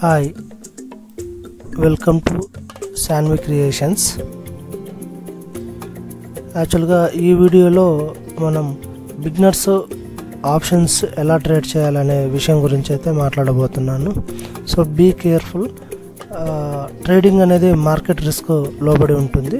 hi welcome to Sanvi creations యాక్చువల్గా ఈ వీడియోలో మనం బిగినర్స్ ఆప్షన్స్ ఎలా ట్రేడ్ చేయాలనే విషయం గురించి అయితే మాట్లాడబోతున్నాను సో బీ కేర్ఫుల్ ట్రేడింగ్ అనేది మార్కెట్ రిస్క్ లోబడి ఉంటుంది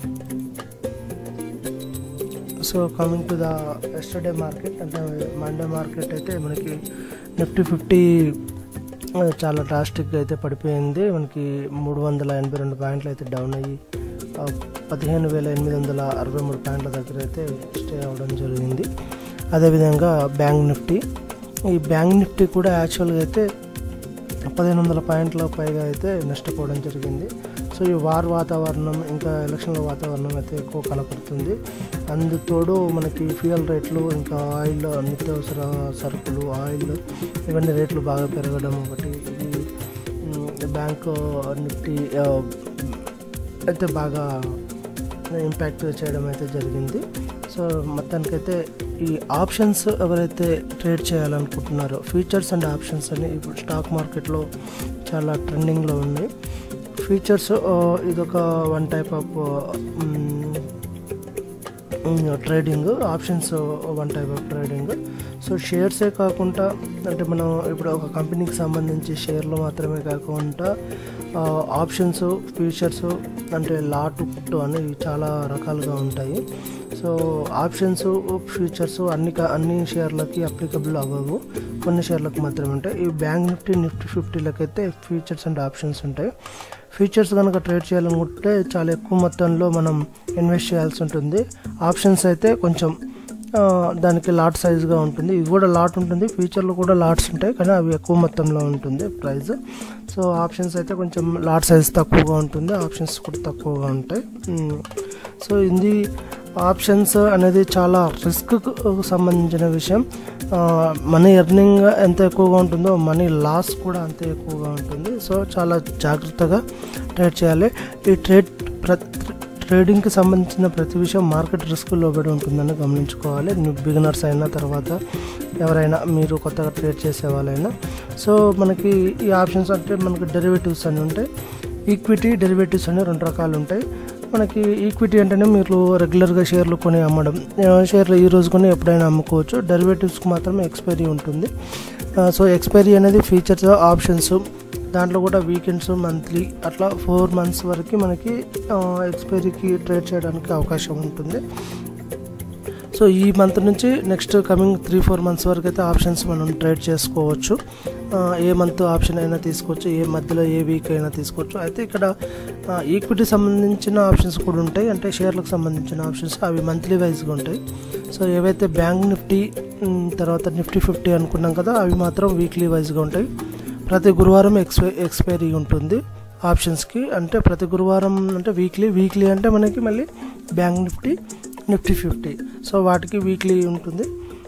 so coming to the yesterday market అంటే మండే మార్కెట్ అయితే మనకి నిఫ్టీ ఫిఫ్టీ చాలా డ్రాస్టిక్గా అయితే పడిపోయింది మనకి మూడు వందల ఎనభై రెండు పాయింట్లు అయితే డౌన్ అయ్యి ఆ, పదిహేను వేల ఎనిమిది వందల అరవై మూడు పాయింట్ల దగ్గర అయితే స్టే అవ్వడం జరిగింది అదేవిధంగా బ్యాంక్ నిఫ్టీ ఈ బ్యాంక్ నిఫ్టీ కూడా యాక్చువల్గా అయితే పదిహేను వందల పాయింట్ల పైగా అయితే నష్టపోవడం జరిగింది సో ఈ వార్ వాతావరణం ఇంకా ఎలక్షన్ల వాతావరణం అయితే ఎక్కువ కనపడుతుంది అందుతోడు మనకి ఫ్యూయల్ రేట్లు ఇంకా ఆయిల్ నిత్యావసర సరుకులు ఆయిల్ ఇవన్నీ రేట్లు బాగా పెరగడం ఒకటి ఇది మ్, బ్యాంక్ నిఫ్టీ ఆ, అయితే బాగా ఇంపాక్ట్ చేయడం అయితే జరిగింది సో మొత్తానికైతే ఈ ఆప్షన్స్ ఎవరైతే ట్రేడ్ చేయాలనుకుంటున్నారో ఫ్యూచర్స్ అండ్ ఆప్షన్స్ అని ఇప్పుడు స్టాక్ మార్కెట్లో చాలా ట్రెండింగ్లో ఉన్నాయి ఫీచర్స్ ఇదొక one type of trading options one type of trading so షేర్సే కాకుండా అంటే మనం ఇప్పుడు ఒక కంపెనీకి సంబంధించి షేర్లు మాత్రమే కాకుండా ఆప్షన్స్ ఫ్యూచర్స్ అంటే లాట్ పుట్టు అని చాలా రకాలుగా ఉంటాయి సో ఆప్షన్స్ ఫ్యూచర్స్ అన్ని క- అన్ని షేర్లకి అప్లికబుల్ అవ్వవు కొన్ని షేర్లకు మాత్రమే ఉంటాయి ఈ బ్యాంక్ నిఫ్టీ నిఫ్టీ ఫిఫ్టీలకు అయితే ఫ్యూచర్స్ అండ్ ఆప్షన్స్ ఉంటాయి ఫ్యూచర్స్ కనుక ట్రేడ్ చేయాలనుకుంటే చాలా ఎక్కువ మొత్తంలో మనం ఇన్వెస్ట్ చేయాల్సి ఉంటుంది ఆప్షన్స్ అయితే కొంచెం ఆ, దానికి లాట్ సైజ్గా ఉంటుంది ఇది కూడా లాట్ ఉంటుంది ఫ్యూచర్లో కూడా లాట్స్ ఉంటాయి కానీ అవి ఎక్కువ మొత్తంలో ఉంటుంది ప్రైస్ సో ఆప్షన్స్ అయితే కొంచెం లాట్ సైజ్ తక్కువగా ఉంటుంది ఆప్షన్స్ కూడా తక్కువగా ఉంటాయి మ్, సో ఇది ఆప్షన్స్ అనేది చాలా రిస్క్కు సంబంధించిన విషయం మనీ ఎర్నింగ్ ఎంత ఎక్కువగా ఉంటుందో మనీ లాస్ కూడా అంతే ఎక్కువగా ఉంటుంది సో చాలా జాగ్రత్తగా ట్రేడ్ చేయాలి ఈ ట్రేడ్ ప్ర ట్రేడింగ్కి సంబంధించిన ప్రతి విషయం మార్కెట్ రిస్క్ లోబడి ఉంటుందని గమనించుకోవాలి బిగినర్స్ అయిన తర్వాత ఎవరైనా మీరు కొత్తగా ట్రేడ్ చేసే వాళ్ళైనా సో మనకి ఈ ఆప్షన్స్ అంటే మనకి డెరివేటివ్స్ అని ఉంటాయి ఈక్విటీ డెరివేటివ్స్ అని రెండు రకాలు ఉంటాయి మనకి ఈక్విటీ అంటేనే మీరు రెగ్యులర్గా షేర్లు కొని అమ్మడం ఆ, షేర్లు ఈ రోజు కొని ఎప్పుడైనా అమ్ముకోవచ్చు డెరివేటివ్స్కి మాత్రమే ఎక్స్పైరీ ఉంటుంది ఆ, సో ఎక్స్పైరీ అనేది ఫీచర్స్ ఆప్షన్స్ దాంట్లో కూడా వీకెండ్స్ మంత్లీ అట్లా ఫోర్ మంత్స్ వరకు మనకి ఆ, ఎక్స్పైరీకి ట్రేడ్ చేయడానికి అవకాశం ఉంటుంది సో ఈ మంత్ నుంచి next coming three four months వరకు అయితే ఆప్షన్స్ మనం ట్రేడ్ చేసుకోవచ్చు ఆ, ఏ మంత్ ఆప్షన్ అయినా తీసుకోవచ్చు ఏ మధ్యలో ఏ వీక్ అయినా తీసుకోవచ్చు అయితే ఇక్కడ ఈక్విటీ సంబంధించిన ఆప్షన్స్ కూడా ఉంటాయి అంటే షేర్లకు సంబంధించిన ఆప్షన్స్ అవి మంత్లీ వైజ్గా ఉంటాయి సో ఏవైతే బ్యాంక్ నిఫ్టీ ఉమ్, తర్వాత నిఫ్టీ ఫిఫ్టీ అనుకున్నాం కదా అవి మాత్రం వీక్లీ వైజ్గా ఉంటాయి ప్రతి గురువారం ఎక్స్పై ఎక్స్పైరీ ఉంటుంది ఆప్షన్స్కి అంటే ప్రతి గురువారం అంటే వీక్లీ వీక్లీ అంటే మనకి మళ్ళీ bank Nifty Nifty fifty so వాటికి వీక్లీ ఉంటుంది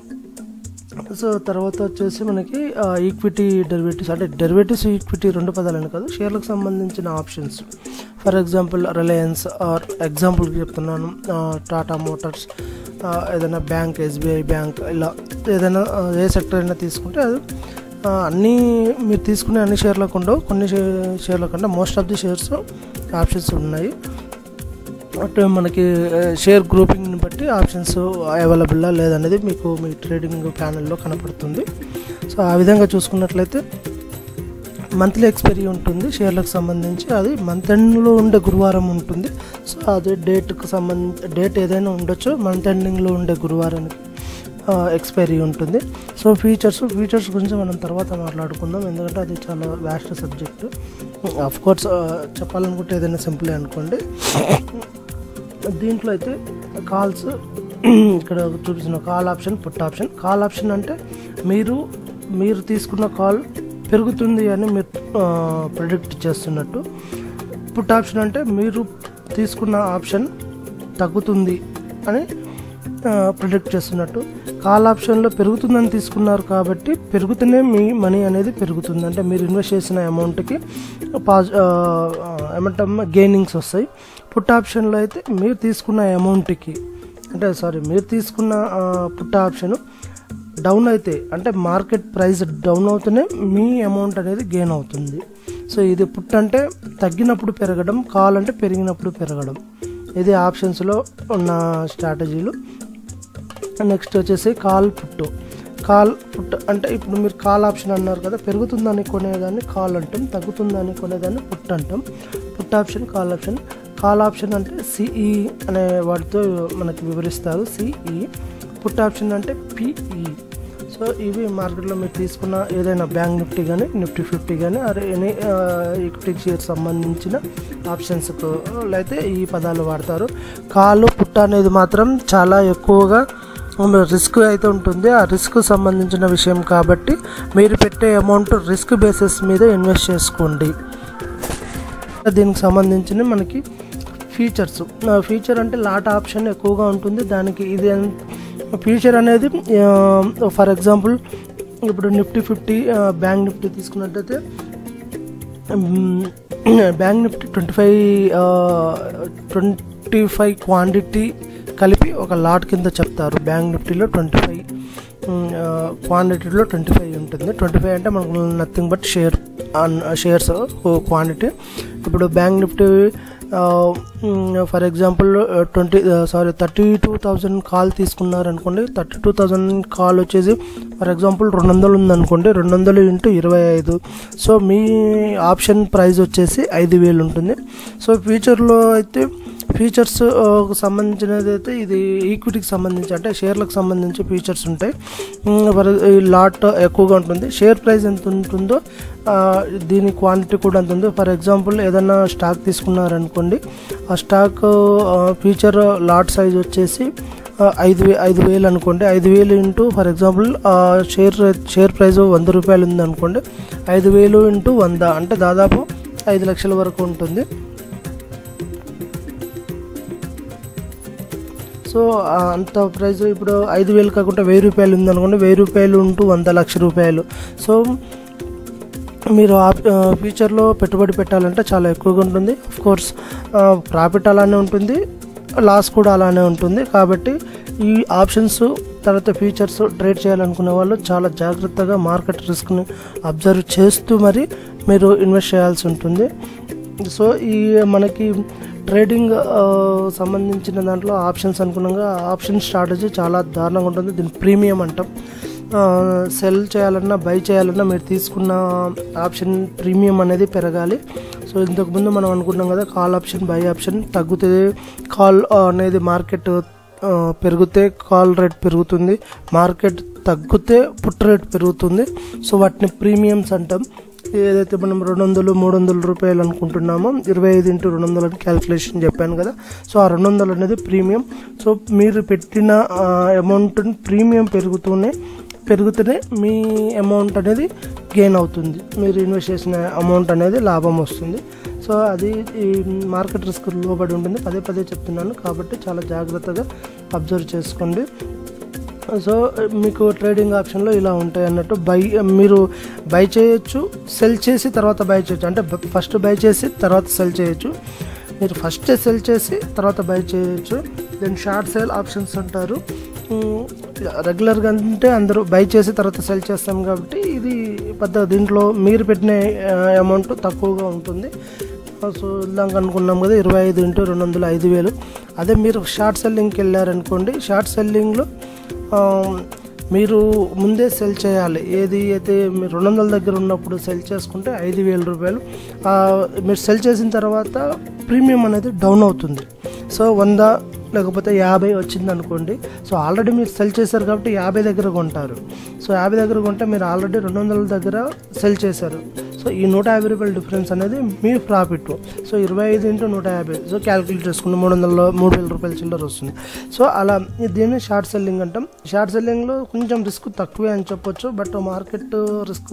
సో తర్వాత వచ్చేసి మనకి ఈక్విటీ డెరివేటివ్స్ అంటే డెరివేటివ్స్ ఈక్విటీ రెండు పదాలని కాదు షేర్లకు సంబంధించిన options for example Reliance or ఎగ్జాంపుల్కి చెప్తున్నాను టాటా మోటార్స్ ఏదైనా బ్యాంక్ ఎస్బీఐ బ్యాంక్ ఇలా ఏదైనా ఆ, ఏ సెక్టర్ అయినా తీసుకుంటే అది ఆ, అన్నీ మీరు తీసుకునే అన్ని షేర్లకు ఉండవు కొన్ని షే- షేర్ల కంటే most of the shares options ఉన్నాయి అంటే మనకి ఆ, షేర్ గ్రూపింగ్ని బట్టి ఆప్షన్స్ అవైలబుల్లా లేదనేది మీకు మీ ట్రేడింగ్ ప్యానల్లో కనపడుతుంది సో ఆ విధంగా చూసుకున్నట్లయితే మంత్లీ ఎక్స్పైరీ ఉంటుంది షేర్లకు సంబంధించి అది మంత్ ఎండ్లో ఉండే గురువారం ఉంటుంది సో అదే డేట్కి సంబంధించి డేట్ ఏదైనా ఉండొచ్చు మంత్ ఎండింగ్లో ఉండే గురువారానికి ఎక్స్పైరీ ఉంటుంది సో ఫీచర్స్ ఫీచర్స్ గురించి మనం తర్వాత మాట్లాడుకుందాం ఎందుకంటే అది చాలా వ్యాస్ట్ సబ్జెక్ట్ అఫ్ కోర్స్ చెప్పాలనుకుంటే ఏదైనా సింపుల్ అనుకోండి దీంట్లో అయితే కాల్స్ ఇక్కడ చూపించిన call option put option call option అంటే మీరు మీరు తీసుకున్న కాల్ పెరుగుతుంది అని మీరు ప్రిడిక్ట్ చేస్తున్నట్టు పుట్ ఆప్షన్ అంటే మీరు తీసుకున్న ఆప్షన్ తగ్గుతుంది అని ప్రిడిక్ట్ చేస్తున్నట్టు కాల్ ఆప్షన్లో పెరుగుతుందని తీసుకున్నారు కాబట్టి పెరుగుతూనే మీ మనీ అనేది పెరుగుతుంది అంటే మీరు ఇన్వెస్ట్ చేసిన అమౌంట్కి పాజ్ ఆ, ఏమంటాం గెయినింగ్స్ వస్తాయి పుట్ ఆప్షన్లో అయితే మీరు తీసుకున్న అమౌంట్కి అంటే సారీ మీరు తీసుకున్న ఆ, పుట్ ఆప్షన్ డౌన్ అయితే అంటే మార్కెట్ ప్రైస్ డౌన్ అవుతూనే మీ అమౌంట్ అనేది గెయిన్ అవుతుంది సో ఇది పుట్ అంటే తగ్గినప్పుడు పెరగడం కాల్ అంటే పెరిగినప్పుడు పెరగడం ఇది ఆప్షన్స్లో ఉన్న స్ట్రాటజీలు నెక్స్ట్ వచ్చేసి కాల్ పుట్టు కాల్ పుట్ అంటే ఇప్పుడు మీరు కాల్ ఆప్షన్ అన్నారు కదా పెరుగుతుందని కొనేదాన్ని కాల్ అంటాం తగ్గుతుందని కొనేదాన్ని పుట్ అంటాం put option call option call option అంటే సిఈ అనే వాటితో మనకి వివరిస్తారు సిఈ పుట్ ఆప్షన్ అంటే పిఈ సో ఇవి మార్కెట్లో మీరు తీసుకున్న ఏదైనా బ్యాంక్ నిఫ్టీ కానీ నిఫ్టీ ఫిఫ్టీ కానీ అరే ఎనీ ఈక్విటీ షేర్ సంబంధించిన ఆప్షన్స్కు అయితే ఈ పదాలు వాడతారు కాలు పుట్ట అనేది మాత్రం చాలా ఎక్కువగా రిస్క్ అయితే ఉంటుంది ఆ రిస్క్ సంబంధించిన విషయం కాబట్టి మీరు పెట్టే అమౌంట్ రిస్క్ బేసిస్ మీద ఇన్వెస్ట్ చేసుకోండి దీనికి సంబంధించిన మనకి ఫీచర్స్ ఫీచర్ అంటే లాట్ ఆప్షన్ ఎక్కువగా ఉంటుంది దానికి ఇది ఫీచర్ అనేది ఫర్ ఎగ్జాంపుల్ ఇప్పుడు నిఫ్టీ ఫిఫ్టీ బ్యాంక్ నిఫ్టీ తీసుకున్నట్టయితే bank Nifty twenty five twenty five quantity కలిపి ఒక లాట్ కింద చెప్తారు బ్యాంక్ నిఫ్టీలో ట్వంటీ ఫైవ్ క్వాంటిటీలో ట్వంటీ ఫైవ్ ఉంటుంది ట్వంటీ ఫైవ్ అంటే మనకు nothing but share shares quantity ఇప్పుడు bank Nifty for example twenty sorry thirty two thousand call తీసుకున్నారు అనుకోండి థర్టీ టూ థౌజండ్ కాల్ వచ్చేసి ఫర్ ఎగ్జాంపుల్ రెండు వందలు ఉందనుకోండి రెండు వందలు ఇంటూ ఇరవై ఐదు సో మీ ఆప్షన్ ప్రైస్ వచ్చేసి ఐదు వేలు ఉంటుంది సో ఫ్యూచర్లో అయితే ఫీచర్స్ సంబంధించినది అయితే ఇది ఈక్విటీకి సంబంధించి అంటే షేర్లకు సంబంధించి ఫీచర్స్ ఉంటాయి ఈ లాట్ ఎక్కువగా ఉంటుంది షేర్ ప్రైస్ ఎంత ఉంటుందో దీని క్వాంటిటీ కూడా ఎంత ఉంది ఫర్ ఎగ్జాంపుల్ ఏదైనా స్టాక్ తీసుకున్నారనుకోండి ఆ స్టాక్ ఫ్యూచర్ లాట్ సైజ్ వచ్చేసి ఐదు వే ఐదు వేలు అనుకోండి ఐదు వేలు into for example share share price వంద రూపాయలు ఉంది అనుకోండి ఐదు వేలు ఇంటూ వంద అంటే దాదాపు ఐదు లక్షల వరకు ఉంటుంది సో అంత ప్రైస్ ఇప్పుడు ఐదు వేలు కాకుండా వెయ్యి రూపాయలు ఉందనుకోండి వెయ్యి రూపాయలు ఉంటూ వంద లక్ష రూపాయలు సో మీరు ఆ ఫ్యూచర్లో పెట్టుబడి పెట్టాలంటే చాలా ఎక్కువగా ఉంటుంది కోర్స్ ప్రాఫిట్ అలానే ఉంటుంది లాస్ కూడా అలానే ఉంటుంది కాబట్టి ఈ ఆప్షన్స్ తర్వాత ఫీచర్స్ ట్రేడ్ చేయాలనుకునే వాళ్ళు చాలా జాగ్రత్తగా మార్కెట్ రిస్క్ని అబ్జర్వ్ చేస్తూ మరి మీరు ఇన్వెస్ట్ చేయాల్సి ఉంటుంది సో ఈ మనకి ట్రేడింగ్ సంబంధించిన దాంట్లో ఆప్షన్స్ అనుకున్నాగా ఆప్షన్ స్ట్రాటజీ చాలా దారుణంగా ఉంటుంది దీని ప్రీమియం అంటాం సెల్ చేయాలన్నా బై చేయాలన్నా మీరు తీసుకున్న ఆప్షన్ ప్రీమియం అనేది పెరగాలి సో ఇంతకుముందు మనం అనుకున్నాం కదా కాల్ ఆప్షన్ బై ఆప్షన్ తగ్గుతుంది కాల్ అనేది మార్కెట్ పెరిగితే కాల్ రేట్ పెరుగుతుంది మార్కెట్ తగ్గితే పుట్ రేట్ పెరుగుతుంది సో వాటిని ప్రీమియమ్స్ అంటాం ఏదైతే మనం రెండు వందలు మూడు వందల రూపాయలు అనుకుంటున్నామో ఇరవై ఐదు ఇంటూ రెండు వందలు అని క్యాలిక్యులేషన్ చెప్పాను కదా సో ఆ రెండు వందలు అనేది ప్రీమియం సో మీరు పెట్టిన అమౌంట్ని ప్రీమియం పెరుగుతూనే పెరుగుతూనే మీ అమౌంట్ అనేది గెయిన్ అవుతుంది మీరు ఇన్వెస్ట్ చేసిన అమౌంట్ అనేది లాభం వస్తుంది సో అది ఈ మార్కెట్ రిస్క్ లోబడి ఉంటుంది పదే పదే చెప్తున్నాను కాబట్టి చాలా జాగ్రత్తగా అబ్జర్వ్ చేసుకోండి సో మీకు ట్రేడింగ్ ఆప్షన్లో ఇలా ఉంటాయి అన్నట్టు బై మీరు బై చేయొచ్చు సెల్ చేసి తర్వాత బై చేయొచ్చు అంటే ఫస్ట్ బై చేసి తర్వాత సెల్ చేయొచ్చు మీరు ఫస్ట్ సెల్ చేసి తర్వాత బై చేయొచ్చు దెన్ షార్ట్ సేల్ ఆప్షన్స్ అంటారు రెగ్యులర్గా అంటే అందరూ బై చేసి తర్వాత సెల్ చేస్తాం కాబట్టి ఇది పెద్ద దీంట్లో మీరు పెట్టిన అమౌంట్ తక్కువగా ఉంటుంది సో ఇందాక అనుకున్నాం కదా ఇరవై ఐదు ఇంటూ రెండు వందల ఐదు వేలు అదే మీరు షార్ట్ సెల్లింగ్కి వెళ్ళారనుకోండి షార్ట్ సెల్లింగ్లో మీరు ముందే సెల్ చేయాలి ఏది అయితే మీరు రెండు వందల దగ్గర ఉన్నప్పుడు సెల్ చేసుకుంటే ఐదు వేల రూపాయలు మీరు సెల్ చేసిన తర్వాత ప్రీమియం అనేది డౌన్ అవుతుంది సో వంద లేకపోతే యాభై వచ్చింది అనుకోండి సో ఆల్రెడీ మీరు సెల్ చేశారు కాబట్టి యాభై దగ్గర కొంటారు సో యాభై దగ్గర కొంటే మీరు ఆల్రెడీ రెండు వందల దగ్గర సెల్ చేశారు సో ఈ నూట యాభై రూపాయల డిఫరెన్స్ అనేది మీ ప్రాఫిట్ సో ఇరవై ఐదు ఇంటూ నూట యాభై సో క్యాలిక్యులేట్ చేసుకుంటే మూడు వందల మూడు వేల రూపాయల చిల్లర వస్తుంది సో అలా దీన్ని షార్ట్ సెల్లింగ్ అంటాం షార్ట్ సెల్లింగ్లో కొంచెం రిస్క్ తక్కువే అని చెప్పొచ్చు బట్ మార్కెట్ రిస్క్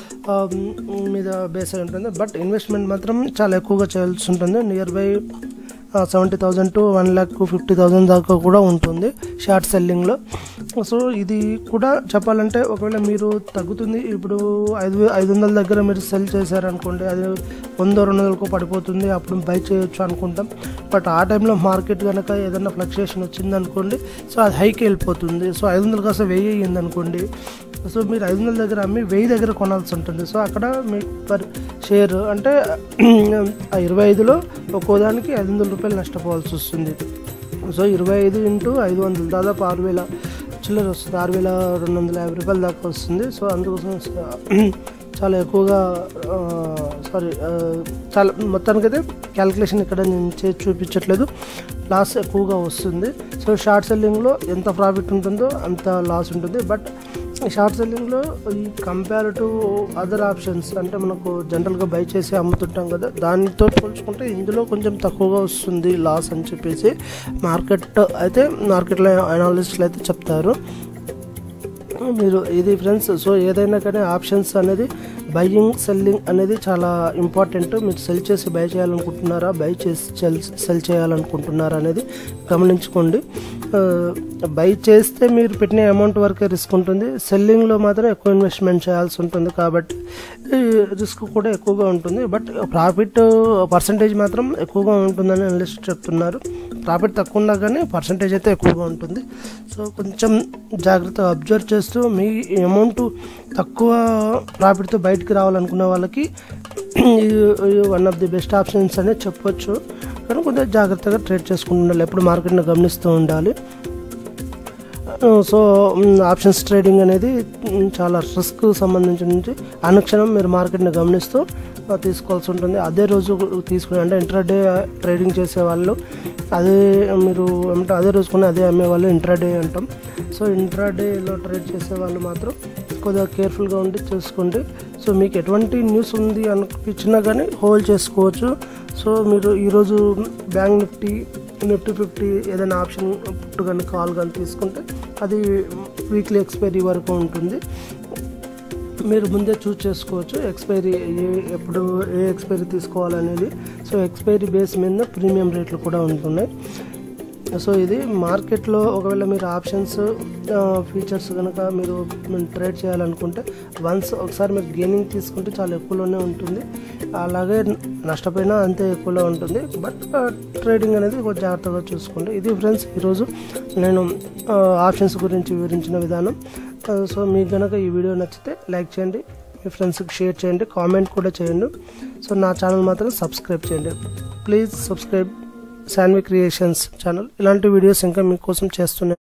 మీద బేస్ అయి ఉంటుంది బట్ ఇన్వెస్ట్మెంట్ మాత్రం చాలా ఎక్కువగా చేయాల్సి ఉంటుంది near by seventy thousand to one lakh fifty thousand దాకా కూడా ఉంటుంది షార్ట్ సెల్లింగ్లో సో ఇది కూడా చెప్పాలంటే ఒకవేళ మీరు తగ్గుతుంది ఇప్పుడు ఐదు ఐదు వందల దగ్గర మీరు సెల్ చేశారనుకోండి అది వంద రెండు వందలకు పడిపోతుంది అప్పుడు బై చేయొచ్చు అనుకుంటాం బట్ ఆ టైంలో మార్కెట్ కనుక ఏదైనా ఫ్లక్చుయేషన్ వచ్చిందనుకోండి సో అది హైకి వెళ్ళిపోతుంది సో ఐదు వందలు కాస్త వెయ్యి అయ్యింది అనుకోండి సో మీరు ఐదు వందల దగ్గర అమ్మి వెయ్యి దగ్గర కొనాల్సి ఉంటుంది సో అక్కడ మీకు పర్ షేర్ అంటే ఆ ఇరవై ఐదులో ఒక్కో దానికి ఐదు వందల రూపాయలు నష్టపోవాల్సి వస్తుంది సో ఇరవై ఐదు ఇంటూ ఐదు వందలు దాదాపు ఆరు వేల చిల్లర వస్తుంది ఆరు వేల రెండు వందల యాభై రూపాయల దాకా వస్తుంది సో అందుకోసం చాలా ఎక్కువగా సారీ చాలా మొత్తానికైతే క్యాలిక్యులేషన్ ఇక్కడ నేను చేసి చూపించట్లేదు లాస్ ఎక్కువగా వస్తుంది సో షార్ట్ సెల్లింగ్లో ఎంత ప్రాఫిట్ ఉంటుందో అంత లాస్ ఉంటుంది బట్ షార్ట్ సెల్లింగ్లో ఈ కంపేర్ టు అదర్ ఆప్షన్స్ అంటే మనకు జనరల్గా బై చేసి అమ్ముతుంటాం కదా దానితో పోల్చుకుంటే ఇందులో కొంచెం తక్కువగా వస్తుంది లాస్ అని చెప్పేసి మార్కెట్ అయితే మార్కెట్లో అనాలిస్టులు అయితే చెప్తారు మీరు ఇది ఫ్రెండ్స్ సో ఏదైనా కానీ ఆప్షన్స్ అనేది బయ్యింగ్ సెల్లింగ్ అనేది చాలా ఇంపార్టెంట్ మీరు సెల్ చేసి బై చేయాలనుకుంటున్నారా బై చేసి సెల్ సెల్ చేయాలనుకుంటున్నారా అనేది గమనించుకోండి బై చేస్తే మీరు పెట్టిన అమౌంట్ వరకే రిస్క్ ఉంటుంది సెల్లింగ్లో మాత్రం ఎక్కువ ఇన్వెస్ట్మెంట్ చేయాల్సి ఉంటుంది కాబట్టి రిస్క్ కూడా ఎక్కువగా ఉంటుంది బట్ ప్రాఫిట్ పర్సంటేజ్ మాత్రం ఎక్కువగా ఉంటుందని అనలిస్ట్ చెప్తున్నారు ప్రాఫిట్ తక్కువ ఉన్నా కానీ పర్సంటేజ్ అయితే ఎక్కువగా ఉంటుంది సో కొంచెం జాగ్రత్తగా అబ్జర్వ్ చేస్తూ మీ అమౌంట్ తక్కువ ప్రాఫిట్తో బయటికి రావాలనుకున్న వాళ్ళకి one of the best options అనేది చెప్పొచ్చు కానీ కొంచెం జాగ్రత్తగా ట్రేడ్ చేసుకుంటూ ఉండాలి ఎప్పుడు మార్కెట్ని గమనిస్తూ ఉండాలి సో ఆప్షన్స్ ట్రేడింగ్ అనేది చాలా రిస్క్ సంబంధించి నుంచి అనుక్షణం మీరు మార్కెట్ని గమనిస్తూ తీసుకోవాల్సి ఉంటుంది అదే రోజు తీసుకుని అంటే ఇంట్రాడే ట్రేడింగ్ చేసే వాళ్ళు అదే మీరు ఏమంటే అదే రోజు కొని అదే అమ్మే వాళ్ళు ఇంట్రాడే అంటాం సో ఇంట్రాడేలో ట్రేడ్ చేసే వాళ్ళు మాత్రం కొద్దిగా కేర్ఫుల్గా ఉండి చూసుకోండి సో మీకు ఎటువంటి న్యూస్ ఉంది అనిపించినా కానీ హోల్డ్ చేసుకోవచ్చు సో మీరు ఈరోజు బ్యాంక్ నిఫ్టీ నిఫ్టీ ఫిఫ్టీ ఏదైనా ఆప్షన్ పుట్టు కానీ కాల్ కానీ తీసుకుంటే అది వీక్లీ ఎక్స్పైరీ వరకు ఉంటుంది మీరు ముందే చూస్ చేసుకోవచ్చు ఎక్స్పైరీ ఏ ఎప్పుడు ఏ ఎక్స్పైరీ తీసుకోవాలనేది సో ఎక్స్పైరీ బేస్ మీద ప్రీమియం రేట్లు కూడా ఉంటున్నాయి సో ఇది మార్కెట్లో ఒకవేళ మీరు ఆప్షన్స్ ఫీచర్స్ కనుక మీరు ట్రేడ్ చేయాలనుకుంటే వన్స్ ఒకసారి మీరు గెయినింగ్ తీసుకుంటే చాలా ఎక్కువలోనే ఉంటుంది అలాగే నష్టపోయినా అంతే ఎక్కువలో ఉంటుంది బట్ ట్రేడింగ్ అనేది కొంచెం జాగ్రత్తగా చూసుకోండి ఇది ఫ్రెండ్స్ ఈరోజు నేను ఆప్షన్స్ గురించి వివరించిన విధానం సో మీకు కనుక ఈ వీడియో నచ్చితే లైక్ చేయండి మీ ఫ్రెండ్స్కి షేర్ చేయండి కామెంట్ కూడా చేయండి సో నా ఛానల్ మాత్రం సబ్స్క్రైబ్ చేయండి please subscribe Shanvi creations channel ఇలాంటి వీడియోస్ ఇంకా మీకోసం చేస్తున్నాను